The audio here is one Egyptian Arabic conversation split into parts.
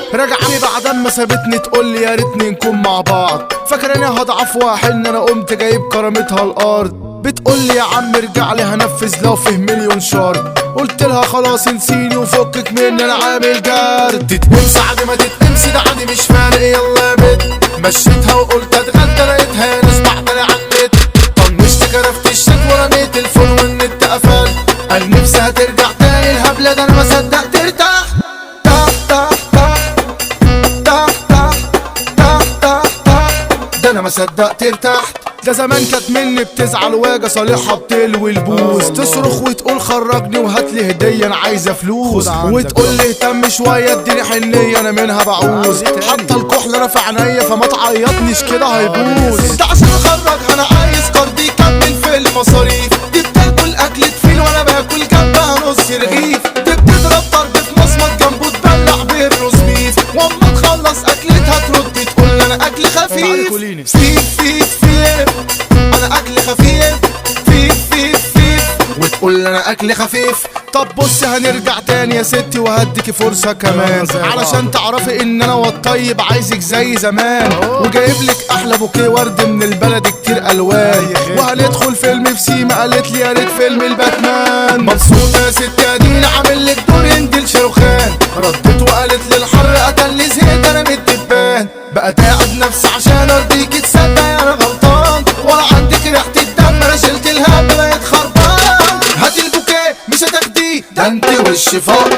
رجعلي بعد ما سابتني تقول لي يا ريتني نكون مع بعض فاكراني هضعف واحن انا قمت جايب كرامتها الارض بتقول لي يا عم ارجع لي هنفذ لو فيه مليون شرط قلت لها خلاص انسيني وفكك مني انا عامل جرد تتقمص عادي ما تتقمص ده عادي مش فارق يلا يا بت مشيتها وقلت اتغدى لقيتها ناس بعتلي على النت طنشت كرفت الشات ورميت الفون والنت قفل قال نفسي هترجع تاني الهبلة ده انا ما صدقت ارتاح تح تح تح تح تح تح تح تح ده انا ما صدقت ارتحت ده زمان كانت مني بتزعل واجي صالحها بتلوي البوز تصرخ وتقول خرجني وهات لي هديه انا عايزه فلوس وتقول لي اهتم شويه اديني حنيه انا منها بعوز حتى الكحل انا في عينيا فما تعيطنيش كده هيبوظ ده عشان اخرج انا عايز قرض يكمل في المصاريف دي بتاكل اكلة فيل وانا باكل جنبها نص رغيف دي بتضرب ضرب في مصمت جنبه تبلع بالروز بيف واما تخلص اكلتها ترد تقول انا اكل خفيف فيف فيف فيف انا اكل خفيف فيف فيف فيف وتقول انا اكل خفيف طب بص هنرجع تاني يا ستي وهديكي فرصة كمان علشان تعرفي ان انا والطيب عايزك زي زمان وجايب لك احلى بوكيه ورد من البلد كتير الوان وهندخل فيلم في سيما قالت لي يا ريت فيلم الباتمان مبسوطة يا ست يا دين عامل لك دور هندي لشاروخان ردت وقالت لي الحر قتلني زهقت انا من الدبان بقى تعب نفسي عشان ارضيك تصدق انا غلطان ولا عندك ريحة الدم انا شلت الهم بقيت خربان هاتي البوكيه مش هتاخديه ده انت وش فوق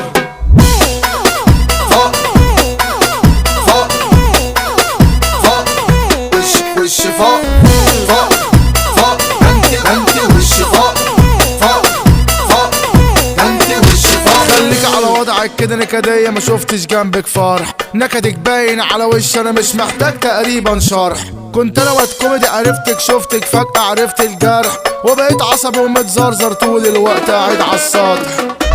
فوق فوق فوق وش وش فوق فوق فوق ده انت ده انت وش فوق فوق فوق ده انت وش فوق خليك على وضعك كده نكدية ما شفتش جنبك فرح نكدك باين على وش انا مش محتاج تقريبا شرح كنت انا واد كوميدي عرفتك شفتك فجأة عرفت الجرح وبقيت عصبي ومتزرزر طول الوقت قاعد على السطح